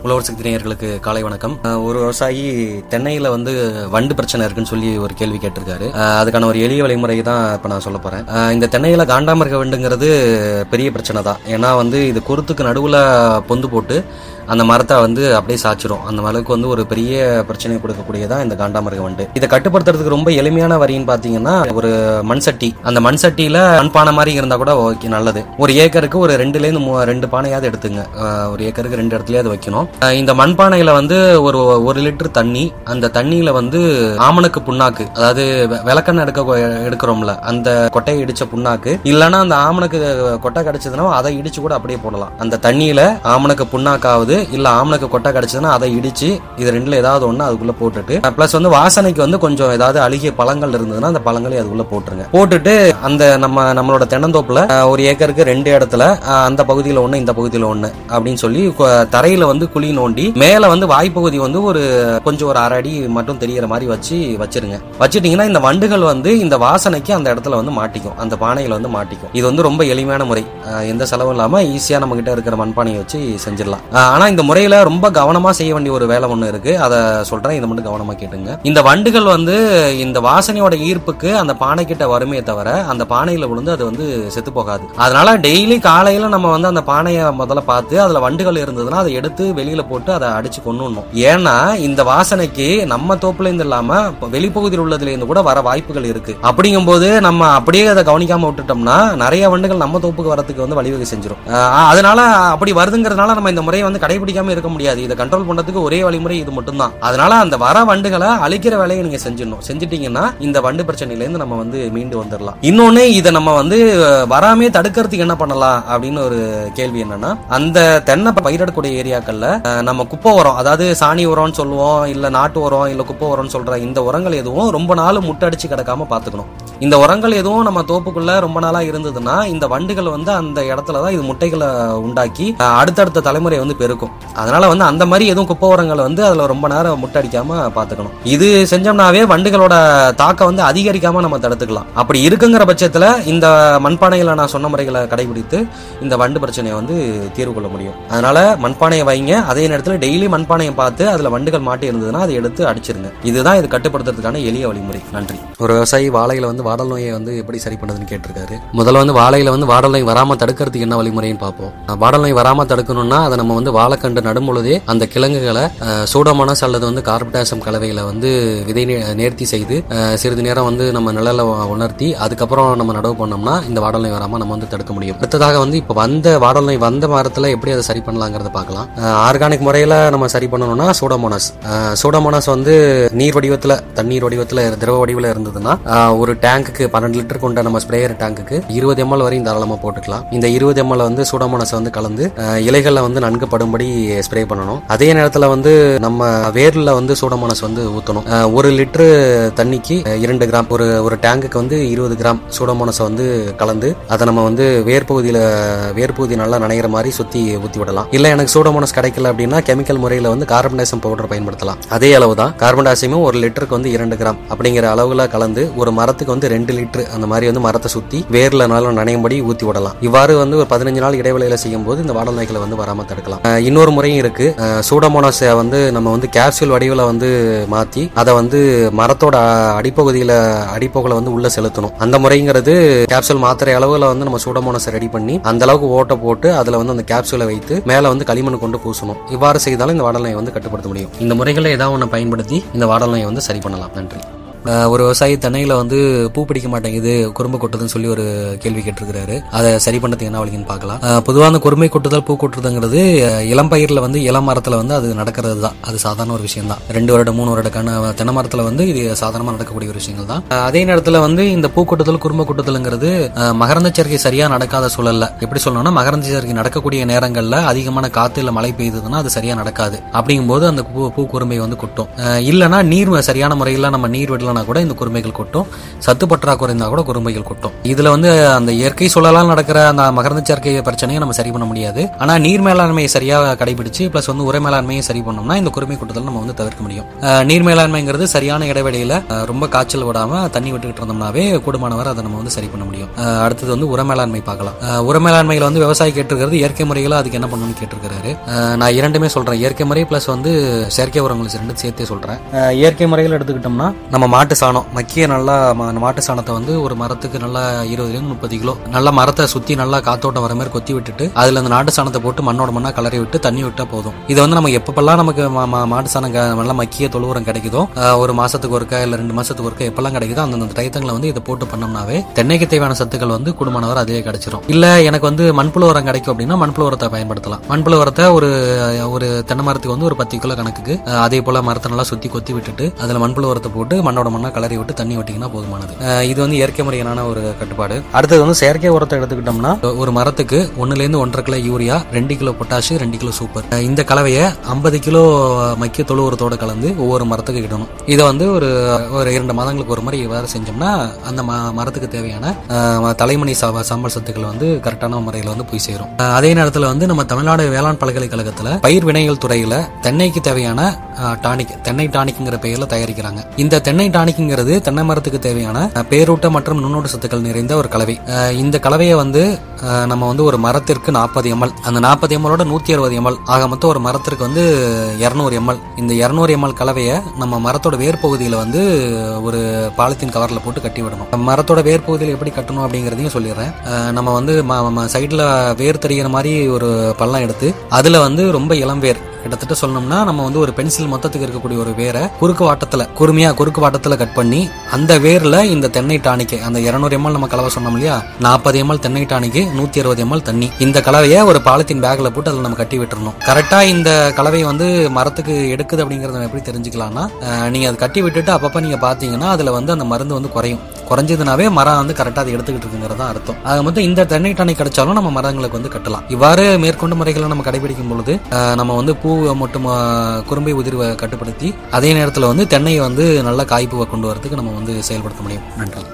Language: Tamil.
உழவர் சக்தி நேயர்களுக்கு காலை வணக்கம் அஹ் ஒரு விவசாயி தென்னையில வந்து வண்டு பிரச்சனை இருக்குன்னு சொல்லி ஒரு கேள்வி கேட்டிருக்காரு அஹ் அதுக்கான ஒரு எளிய வழிமுறை தான் இப்ப நான் சொல்ல போறேன் அஹ் இந்த தென்னையில காண்டாமிருக வண்டுங்கிறது பெரிய பிரச்சனை தான் ஏன்னா வந்து இது குருத்துக்கு நடுவுல பொந்து போட்டு அந்த மரத்தை வந்து அப்படியே சாய்ச்சிரும் அந்த அளவுக்கு வந்து ஒரு பெரிய பிரச்சனை கொடுக்கக்கூடியதான் இந்த காண்டாமிருக வண்டு இதை கட்டுப்படுத்துறதுக்கு ரொம்ப எளிமையான வரின்னு பாத்தீங்கன்னா ஒரு மண் சட்டி அந்த மண் சட்டியில மண்பானை மாதிரி இருந்தா கூட ஓகே நல்லது ஒரு ஏக்கருக்கு ஒரு ரெண்டுல இருந்து மூ- ரெண்டு பானையாவது எடுத்துங்க அஹ் ஒரு ஏக்கருக்கு ரெண்டு இடத்துலயாவது வைக்கணும் அஹ் இந்த மண்பானையில வந்து ஒரு ஒரு லிட்டர் தண்ணி அந்த தண்ணியில வந்து ஆமணக்கு புண்ணாக்கு அதாவது வெ- விளக்கெண்ணெய் எடுக்க எடுக்கிறோம்ல அந்த கொட்டையை இடிச்ச புண்ணாக்கு இல்லைன்னா அந்த ஆமணக்கு கொட்டை கிடைச்சதுன்னா அதை இடிச்சு கூட அப்படியே போடலாம் அந்த தண்ணியில ஆமணக்கு புண்ணாக்காவது இல்ல ஆமணக்கு கொட்டை கிடைச்சதுன்னா அதை இடிச்சு இது ரெண்டுல ஏதாவது ஒண்ணு அதுக்குள்ள போட்டுட்டு பிளஸ் வந்து வாசனைக்கு வந்து கொஞ்சம் ஏதாவது அழுகிய பழங்கள் இருந்ததுன்னா அந்த பழங்களை அதுக்குள்ள போட்டுருங்க போட்டுட்டு அந்த நம்ம நம்மளோட தென்னந்தோப்புல அஹ், ஒரு ஏக்கருக்கு ரெண்டு இடத்துல அஹ், அந்த பகுதியில ஒண்ணு இந்த பகுதியில ஒண்ணு அப்படின்னு சொல்லி கொ- தரையில வந்து குழி நோண்டி மேல வந்து வாய்ப்பகுதி வந்து ஒரு கொஞ்சம் ஒரு அரை அடி மட்டும் தெரியற மாதிரி வச்சு வச்சிருங்க வச்சிட்டீங்கன்னா இந்த வண்டுகள் வந்து இந்த வாசனைக்கு அந்த இடத்துல வந்து மாட்டிக்கும் அந்த பானையில வந்து மாட்டிக்கும் இது வந்து ரொம்ப எளிமையான முறை அஹ், எந்த செலவும் இல்லாம ஈஸியா நம்ம கிட்ட இருக்கிற மண்பானையை வச்சு செஞ்சிடலாம் அஹ், ஆனா இந்த முறையில ரொம்ப கவனமா செய்ய வேண்டிய ஒரு வேலை ஒண்ணு இருக்கு அதை சொல்றேன் இதை மட்டும் கவனமா கேட்டுங்க இந்த வண்டுகள் வந்து இந்த வாசனையோட ஈர்ப்புக்கு அந்த பானை கிட்ட வருமே தவிர அந்த பானையில விழுந்து அது வந்து செத்து போகாது அதனால டெய்லி காலையில நம்ம வந்து அந்த பானையை முதல்ல பார்த்து அதுல வண்டுகள் இருந்ததுன்னா அதை எடுத்து வெளியில போட்டு அதை அடிச்சு கொண்டுணும் ஏன்னா இந்த வாசனைக்கு நம்ம தோப்புல இருந்து இல்லாம இப்ப வெளிப்பகுதியில் உள்ளதுல இருந்து கூட வர வாய்ப்புகள் இருக்கு அப்படிங்கும்போது நம்ம அப்படியே அதை கவனிக்காம விட்டுட்டோம்னா நிறைய வண்டுகள் நம்ம தோப்புக்கு வரதுக்கு வந்து வழிவகை செஞ்சிடும் அஹ் அதனால அப்படி வருதுங்கிறதுனால நம்ம இந்த முறையை வந்து கடைபிடிக்காம இருக்க முடியாது இதை கண்ட்ரோல் பண்றதுக்கு ஒரே வழிமுறை இது மட்டும்தான் அதனால அந்த வர வண்டுகளை அழிக்கிற வேலையை நீங்க செஞ்சிடணும் செஞ்சிட்டீங்கன்னா இந்த வண்டு பிரச்சனையில இருந்து நம்ம வந்து மீண்டு வந்துடலாம் இன்னொன்னு இதை நம்ம வந்து அஹ், வராமே தடுக்கிறதுக்கு என்ன பண்ணலாம் அப்படின்னு ஒரு கேள்வி என்னன்னா அந்த தென்னை பயிரிடக்கூடிய ஏரியாக்கள்ல அஹ், நம்ம குப்பை உரம் அதாவது சாணி உரம்னு சொல்லுவோம் இல்ல நாட்டு உரம் இல்ல குப்பை உரம்னு சொல்ற இந்த உரங்கள் எதுவும் ரொம்ப நாள் முட்டடிச்சு கிடக்காம பாத்துக்கணும் இந்த உரங்கள் எதுவும் நம்ம தோப்புக்குள்ள ரொம்ப நாளா இருந்ததுன்னா இந்த வண்டுகள் வந்து அந்த இடத்துல தான் இது முட்டைகளை உண்டாக்கி அஹ், அடுத்தடுத்த தலைமுறை வந்து பெருக்கும் அதனால வந்து அந்த மாதிரி எதுவும் குப்பை உரங்களை வந்து அதுல ரொம்ப நேரம் முட்டடிக்காம பாத்துக்கணும் இது செஞ்சோம்னாவே வண்டுகளோட தாக்கம் வந்து அதிகரிக்காம நம்ம தடுத்துக்கலாம் அப்படி இருக்குங்கிற பட்சத்துல இந்த மண்பானைகளை நான் சொன்ன முறைகளை கடைபிடித்து இந்த வண்டு பிரச்சனையை வந்து தீர்வு கொள்ள முடியும் அதனால மண்பானையை வைங்க அதே நேரத்துல டெய்லி மண்பானையை பார்த்து அதுல வண்டுகள் மாட்டி இருந்ததுன்னா அதை எடுத்து அடிச்சிருங்க இதுதான் இது கட்டுப்படுத்துறதுக்கான எளிய வழிமுறை நன்றி ஒரு விவசாயி வாழையில வந்து வாடல் நோயை வந்து எப்படி சரி பண்ணதுன்னு கேட்டிருக்காரு முதல்ல வந்து வாழையில வந்து வாடல் நோய் வராம தடுக்கிறதுக்கு என்ன வழிமுறைன்னு பார்ப்போம் அஹ் வாடல் நோய் வராம தடுக்கணும்னா அதை நம்ம வந்து வாழைக்கண்டு நடும் பொழுதே அந்த கிழங்குகளை சூடோமோனாஸ் அல்லது வந்து கார்படாசம் கலவையில வந்து விதை நே- நேர்த்தி செய்து அஹ், சிறிது நேரம் வந்து நம்ம நிழல உணர்த்தி அதுக்கப்புறம் நம்ம நடவு பண்ணோம்னா இந்த வாடல் நோய் வராம நம்ம வந்து தடுக்க முடியும் அடுத்ததாக வந்து இப்போ வந்த வாடல் நோய் வந்த மரத்துல எப்படி அதை சரி பண்ணலாங்கிறத பார்க்கலாம் ஆர்கானிக் முறையில நம்ம சரி பண்ணணும்னா சூடோமோனாஸ் சூடோமோனாஸ் வந்து நீர் வடிவத்துல தண்ணீர் வடிவத்துல திரவ வடிவில் இருந்ததுன்னா அஹ், ஒரு டேங்குக்கு பன்னெண்டு லிட்டர் கொண்ட நம்ம ஸ்ப்ரேயர் டேங்குக்கு இருபது எம்எல் வரையும் தாராளமா போட்டுக்கலாம் இந்த இருபது எம்எல் வந்து சூடோமோனாஸ் வந்து கலந்து அஹ், இலைகள்ல வந்து நன்கு படும்படி ஸ்ப்ரே பண்ணணும் அதே நேரத்துல வந்து நம்ம வேர்ல வந்து சூடோமோனாஸ் வந்து ஊத்தணும் அஹ், ஒரு லிட்டரு தண்ணிக்கு அஹ், இரண்டு கிராம் ஒரு ஒரு டேங்குக்கு வந்து இருபது கிராம் சூடோமோனாஸை வந்து கலந்து அதை நம்ம வந்து வேர்பகுதியில வேர்பகுதி நல்லா நனைகிற மாதிரி சுத்தி ஊத்தி விடலாம் இல்ல எனக்கு சூடோமோனாஸ் கிடைக்கல அப்படின்னா கெமிக்கல் முறையில வந்து கார்பன் டை பவுடர் பயன்படுத்தலாம் அதே அளவு தான் கார்பன் டை ஒரு லிட்டருக்கு வந்து இரண்டு கிராம் அப்படிங்கிற அளவுல கலந்து ஒரு மரத்துக்கு வந்து ரெண்டு லிட்டர் அந்த மாதிரி வந்து மரத்தை சுத்தி வேர்ல நல்லா நனையும்படி ஊத்தி விடலாம் இவ்வாறு வந்து ஒரு பதினஞ்சு நாள் இடைவெளியில செய்யும் போது இந்த வாடல் நோய்களை வந்து வராம தடுக்கலாம் அஹ் இன்னொரு முறையும் இருக்கு சூடோமோனாஸை வந்து நம்ம வந்து கேப்சூல் வடிவில் வந்து மாத்தி அதை வந்து மரத்தோட அ- அடிப்பகுதியில அடிப்பகுல வந்து உள்ள செலுத்தணும் அந்த முறைங்கிறது கேப்சூல் மாத்திரை அளவுல வந்து நம்ம சூடோமோனாஸை ரெடி பண்ணி அந்த அளவுக்கு ஓட்ட போட்டு அதுல வந்து அந்த கேப்சூலை வைத்து மேல வந்து களிமண் கொண்டு பூசணும் இவ்வாறு செய்தாலும் இந்த வாடல் நோயை வந்து கட்டுப்படுத்த முடியும் இந்த முறைகளை ஏதாவது ஒன்று பயன்படுத்தி இந்த வாடல் நோயை வந்து சரி பண்ணலாம் நன்றி அஹ் ஒரு விவசாயி தென்னையில வந்து பூ பிடிக்க மாட்டேங்குது குறும்பு கொட்டுதுன்னு சொல்லி ஒரு கேள்வி கேட்டிருக்கிறாரு அதை சரி பண்ணதுக்கு என்ன வழின்னு பார்க்கலாம் அஹ் பொதுவா அந்த குறுமை கொட்டுதல் பூ கொட்டுறதுங்கிறது அஹ் இளம் பயிர்ல வந்து இளம் மரத்துல வந்து அது நடக்கிறது தான் அது சாதாரண ஒரு விஷயம் தான் ரெண்டு வருடம் மூணு வருடக்கான தென்னை மரத்துல வந்து இது சாதாரணமா நடக்கக்கூடிய ஒரு விஷயங்கள் தான் அஹ் அதே நேரத்துல வந்து இந்த பூ கொட்டுதல் குறும்பு கொட்டுதலுங்கிறது அஹ் மகரந்த சேர்க்கை சரியா நடக்காத சூழல்ல எப்படி சொல்லணும்னா மகரந்த சேர்க்கை நடக்கக்கூடிய நேரங்கள்ல அதிகமான காத்து இல்ல மழை பெய்யுதுன்னா அது சரியா நடக்காது அப்படிங்கும்போது அந்த பூ பூ குறும்பை வந்து கொட்டும் அஹ் இல்லைன்னா நீர் சரியான முறையில் நம்ம நீர் விடலாம் இல்லைனா கூட இந்த குருமைகள் கொட்டும் சத்து பற்றாக்குறை இருந்தா கூட குருமைகள் கொட்டும் இதுல வந்து அந்த இயற்கை சூழலால் நடக்கிற அந்த மகரந்த சேர்க்கை பிரச்சனையை நம்ம சரி பண்ண முடியாது ஆனா நீர் மேலாண்மையை சரியா கடைபிடிச்சு பிளஸ் வந்து உர மேலாண்மையை சரி பண்ணோம்னா இந்த குருமை கொட்டுதல் நம்ம வந்து தவிர்க்க முடியும் அஹ் நீர் மேலாண்மைங்கிறது சரியான இடைவெளியில அஹ் ரொம்ப காய்ச்சல் விடாம தண்ணி விட்டுக்கிட்டு இருந்தோம்னாவே கூடுமானவர் அதை நம்ம வந்து சரி பண்ண முடியும் அஹ் அடுத்தது வந்து உர மேலாண்மை பார்க்கலாம் அஹ் உர மேலாண்மையில வந்து விவசாயி கேட்டிருக்கிறது இயற்கை முறையில அதுக்கு என்ன பண்ணணும்னு கேட்டிருக்கிறாரு அஹ் நான் இரண்டுமே சொல்றேன் இயற்கை முறை பிளஸ் வந்து செயற்கை உரங்கள் ரெண்டு சேர்த்தே சொல்றேன் அஹ் இயற்கை முறையில் எடுத்துக்கிட்டோம்னா நம்ம மாட்டு சாணம் மக்கிய நல்லா ம- மாட்டு சாணத்தை வந்து ஒரு மரத்துக்கு நல்லா இருபதுலேருந்து முப்பது கிலோ நல்லா மரத்தை சுத்தி நல்லா காத்தோட்டம் வர மாதிரி கொத்தி விட்டுட்டு அதுல அந்த நாட்டு சாணத்தை போட்டு மண்ணோட மண்ணா கலரி விட்டு தண்ணி விட்டா போதும் இது வந்து நம்ம எப்பப்பெல்லாம் நமக்கு மா- மா- மாட்டு சாணம் க- நல்லா மக்கிய தொழு உரம் கிடைக்குதோ அஹ் ஒரு மாசத்துக்கு ஒருக்கா இல்ல ரெண்டு மாசத்துக்கு ஒருக்கா எப்பெல்லாம் கிடைக்குதோ அந்தந்த டயத்தங்களை வந்து இதை போட்டு பண்ணோம்னாவே தென்னைக்கு தேவையான சத்துக்கள் வந்து குடும்பமானவர் அதே கிடைச்சிரும் இல்ல எனக்கு வந்து மண்புழு உரம் கிடைக்கும் அப்படின்னா மண்புழு உரத்தை பயன்படுத்தலாம் மண்புழு உரத்தை ஒரு ஒரு தென்னை மரத்துக்கு வந்து ஒரு பத்து கிலோ கணக்குக்கு அஹ் அதே போல மரத்தை நல்லா சுத்தி கொத்தி விட்டுட்டு அதுல மண்புழு உரத்தை போட்டு மண்ணோட மண்ணா கலரி விட்டு தண்ணி விட்டீங்கன்னா போதுமானது அஹ் இது வந்து இயற்கை முறையான ஒரு கட்டுப்பாடு அடுத்தது வந்து செயற்கை உரத்தை எடுத்துக்கிட்டோம்னா ஒரு மரத்துக்கு ஒண்ணுல இருந்து ஒன்றரை கிலோ யூரியா ரெண்டு கிலோ பொட்டாஷ் ரெண்டு கிலோ சூப்பர் அஹ் இந்த கலவையை ஐம்பது கிலோ மக்கிய தொழு உரத்தோட கலந்து ஒவ்வொரு மரத்துக்கு இடணும் இதை வந்து ஒரு ஒரு இரண்டு மாதங்களுக்கு ஒரு முறை வேற செஞ்சோம்னா அந்த ம- மரத்துக்கு தேவையான அஹ், தலைமணி சா- சாம்பல் சத்துக்கள் வந்து கரெக்டான முறையில் வந்து போய் சேரும் அஹ், அதே நேரத்தில் வந்து நம்ம தமிழ்நாடு வேளாண் பல்கலைக்கழகத்தில் பயிர் வினைகள் துறையில தென்னைக்கு தேவையான அஹ், டானிக் தென்னை டானிக்ங்கிற பெயர்ல தயாரிக்கிறாங்க இந்த தென்னை டானிக்ங்கிறது தென்னை மரத்துக்கு தேவையான அஹ், பேரூட்ட மற்றும் நுண்ணூட்ட சத்துக்கள் நிறைந்த ஒரு கலவை அஹ், இந்த கலவையை வந்து அஹ், நம்ம வந்து ஒரு மரத்திற்கு நாற்பது எம்எல் அந்த நாற்பது எம்எலோட நூத்தி அறுபது எம்எல் ஆக மொத்தம் ஒரு மரத்திற்கு வந்து இருநூறு எம்எல் இந்த இருநூறு எம்எல் கலவையை நம்ம மரத்தோட வேர் பகுதியில வந்து ஒரு பாலித்தீன் கவர்ல போட்டு கட்டி விடணும் மரத்தோட வேர் பகுதியில் எப்படி கட்டணும் அப்படிங்கறதையும் சொல்லிடுறேன் அஹ், நம்ம வந்து சைடுல வேர் தெரிகிற மாதிரி ஒரு பள்ளம் எடுத்து அதுல வந்து ரொம்ப இளம் வேர் கிட்டத்தட்ட சொல்லணும்னா நம்ம வந்து ஒரு பென்சில் மொத்தத்துக்கு இருக்கக்கூடிய ஒரு வேரை குறுக்கு வாட்டத்துல குறுமையா குறுக்கு வாட்டத்துல கட் பண்ணி அந்த வேர்ல இந்த தென்னை டானிக்கு அந்த 200 எம்எல் நம்ம கலவை சொன்னோம் இல்லையா நாற்பது எம்எல் தென்னை டானிக்கு நூத்தி அறுபது எம்எல் தண்ணி இந்த கலவையை ஒரு பாலித்தீன் பேக்ல போட்டு அதில் நம்ம கட்டி விட்டுறணும் கரெக்டா இந்த கலவை வந்து மரத்துக்கு எடுக்குது அப்படிங்கறத நம்ம எப்படி தெரிஞ்சுக்கலாம்னா அஹ், நீங்க அதை கட்டி விட்டுட்டு அப்பப்ப நீங்க பாத்தீங்கன்னா அதுல வந்து அந்த மருந்து வந்து குறையும் குறைஞ்சதுனாவே மரம் வந்து கரெக்டா அதை எடுத்துக்கிட்டு இருக்குங்கிறது தான் அர்த்தம் அது மொத்தம் இந்த தென்னை டானிக் கிடைச்சாலும் நம்ம மரங்களுக்கு வந்து கட்டலாம் இவ்வாறு மேற்கொண்டு முறைகளை நம்ம கடைபிடிக்கும் பொழுது அஹ், நம்ம வந்து பூ மற்றும் அஹ், குறும்பை உதிர்வை கட்டுப்படுத்தி அதே நேரத்தில் வந்து தென்னையை வந்து நல்ல காய்ப்புவை கொண்டு வரதுக்கு நம்ம வந்து செயல்படுத்த முடியும் நன்றி